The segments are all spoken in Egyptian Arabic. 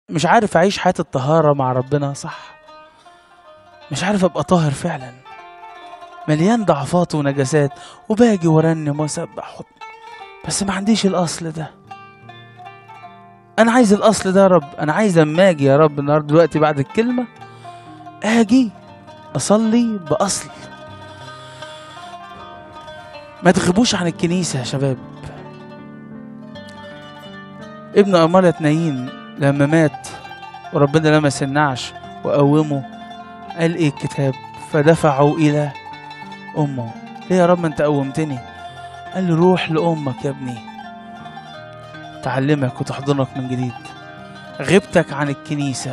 مش عارف اعيش حياة الطهارة مع ربنا صح مش عارف ابقى طاهر فعلا مليان ضعفات ونجاسات وباجي وارنم واسبح بس ما عنديش الاصل ده انا عايز الاصل ده يا رب انا عايز اما اجي يا رب النهارده دلوقتي بعد الكلمه اجي اصلي باصل ما تغيبوش عن الكنيسه يا شباب ابن أمارة نايين لما مات وربنا لمس النعش وقومه قال ايه الكتاب فدفعوا الى امه ليه يا رب ما انت قومتني قال له روح لامك يا ابني تعلمك وتحضنك من جديد غيبتك عن الكنيسة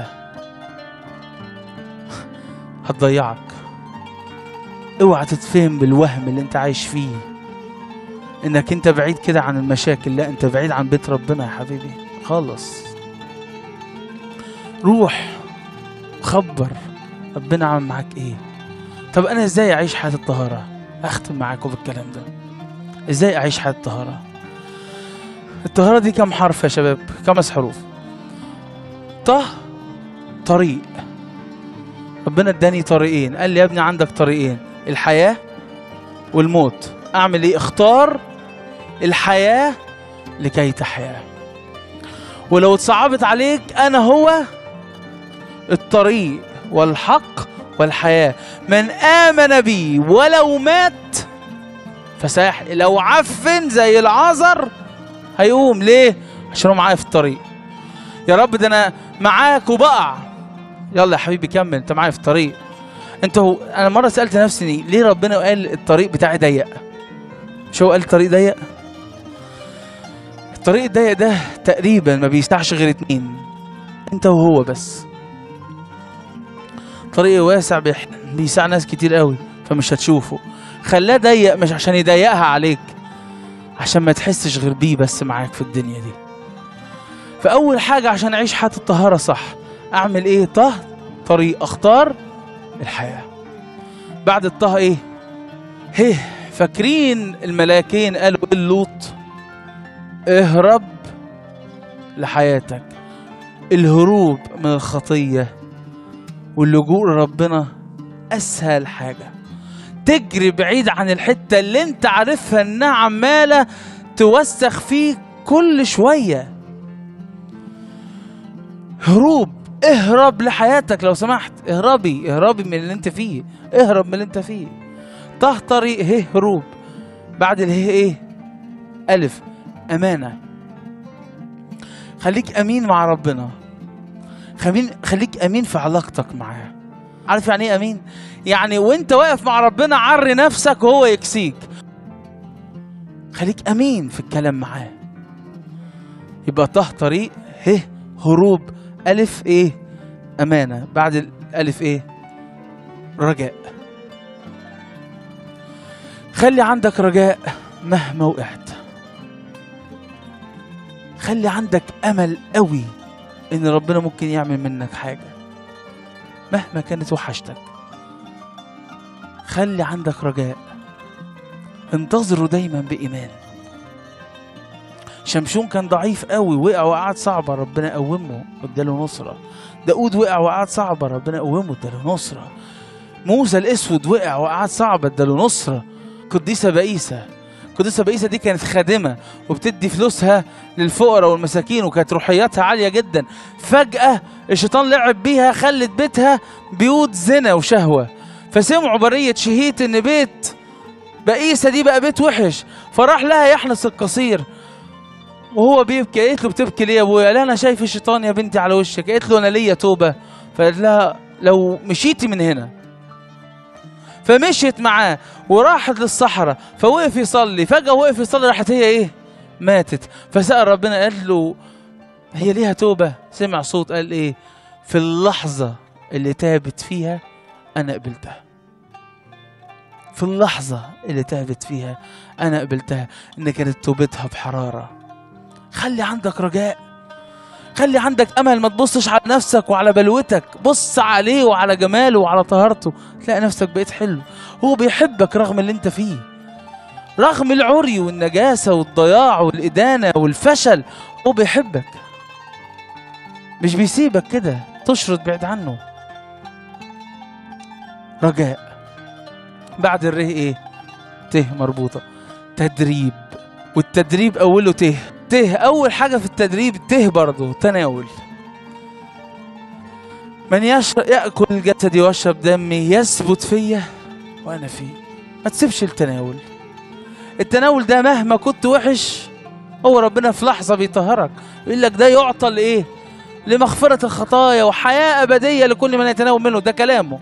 هتضيعك اوعى تتفهم بالوهم اللي انت عايش فيه انك انت بعيد كده عن المشاكل لا انت بعيد عن بيت ربنا يا حبيبي خالص روح خبر ربنا عمل معاك ايه طب انا ازاي اعيش حياة الطهارة اختم معاكم بالكلام ده ازاي اعيش حياة الطهارة الطهارة دي كم حرف يا شباب خمس حروف طه طريق ربنا اداني طريقين قال لي يا ابني عندك طريقين الحياة والموت اعمل ايه اختار الحياة لكي تحيا ولو اتصعبت عليك انا هو الطريق والحق والحياة من آمن بي ولو مات فسيحيا لو عفن زي العذر هيقوم ليه عشان هو معايا في الطريق يا رب ده انا معاك وبقع يلا يا حبيبي كمل انت معايا في الطريق انت هو انا مره سالت نفسي ليه ربنا قال الطريق بتاعي ضيق مش هو قال الطريق ضيق الطريق الضيق ده تقريبا ما بيستعش غير اتنين انت وهو بس طريق واسع بيح- بيسع ناس كتير قوي فمش هتشوفه خلاه ضيق مش عشان يضيقها عليك عشان ما تحسش غير بيه بس معاك في الدنيا دي فأول حاجة عشان أعيش حياة الطهارة صح أعمل إيه طه طريق أختار الحياة بعد الطه إيه هيه فاكرين الملاكين قالوا إيه اللوط اهرب لحياتك الهروب من الخطية واللجوء لربنا أسهل حاجة تجري بعيد عن الحتة اللي انت عارفها انها عمالة توسخ فيك كل شوية هروب اهرب لحياتك لو سمحت اهربي اهربي من اللي انت فيه اهرب من اللي انت فيه طه طريق هه هروب بعد اله ايه الف امانة خليك امين مع ربنا خلين خليك امين في علاقتك معاه عارف يعني ايه امين يعني وانت واقف مع ربنا عري نفسك وهو يكسيك خليك امين في الكلام معاه يبقى طه طريق ه هروب الف ايه امانه بعد الالف ايه رجاء خلي عندك رجاء مهما وقعت خلي عندك امل قوي ان ربنا ممكن يعمل منك حاجه مهما كانت وحشتك خلي عندك رجاء انتظروا دايما بإيمان شمشون كان ضعيف قوي وقع وقعد صعبة ربنا قومه واداله نصرة داود وقع وقعد صعبة ربنا قومه اداله نصرة موسى الأسود وقع وقعد صعبة اداله نصرة قديسة بئيسة قديسة بئيسة دي كانت خادمة وبتدي فلوسها للفقراء والمساكين وكانت روحياتها عالية جدا فجأة الشيطان لعب بيها خلت بيتها بيوت زنا وشهوة فسمعوا برية شهيت ان بيت بئيسة دي بقى بيت وحش فراح لها يحنس القصير وهو بيبكي قالت له بتبكي ليه يا ابويا؟ قال انا شايف الشيطان يا بنتي على وشك قالت له انا ليا توبه فقالت لها لو مشيتي من هنا فمشيت معاه وراحت للصحراء فوقف يصلي فجاه وقف يصلي راحت هي ايه؟ ماتت فسأل ربنا قال له هي ليها توبه سمع صوت قال ايه؟ في اللحظه اللي تابت فيها انا قبلتها في اللحظه اللي تابت فيها انا قبلتها ان كانت توبتها بحراره خلي عندك رجاء خلي عندك امل ما تبصش على نفسك وعلى بلوتك بص عليه وعلى جماله وعلى طهارته تلاقي نفسك بقيت حلو هو بيحبك رغم اللي انت فيه رغم العري والنجاسة والضياع والإدانة والفشل هو بيحبك مش بيسيبك كده تشرد بعيد عنه رجاء بعد الره ايه ته مربوطة تدريب والتدريب أوله ته ته أول حاجة في التدريب ته برضه تناول من يشرب يأكل جسدي ويشرب دمي يثبت فيا وأنا فيه ما تسيبش التناول التناول ده مهما كنت وحش هو ربنا في لحظة بيطهرك يقول لك ده يعطى لإيه لمغفرة الخطايا وحياة أبدية لكل من يتناول منه ده كلامه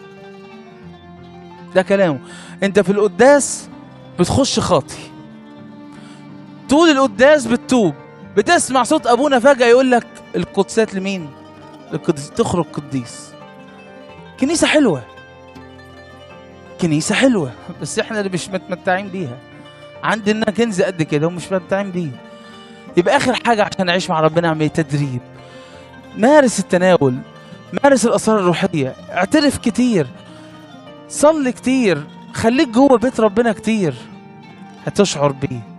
ده كلامه انت في القداس بتخش خاطي طول القداس بتتوب بتسمع صوت ابونا فجأة يقول لك القدسات لمين القديس تخرج قديس كنيسة حلوة كنيسة حلوة بس احنا اللي مش متمتعين بيها عندنا كنز قد كده ومش متمتعين بيه يبقى اخر حاجة عشان اعيش مع ربنا اعمل ايه تدريب مارس التناول مارس الاسرار الروحية اعترف كتير صلي كتير خليك جوه بيت ربنا كتير هتشعر بيه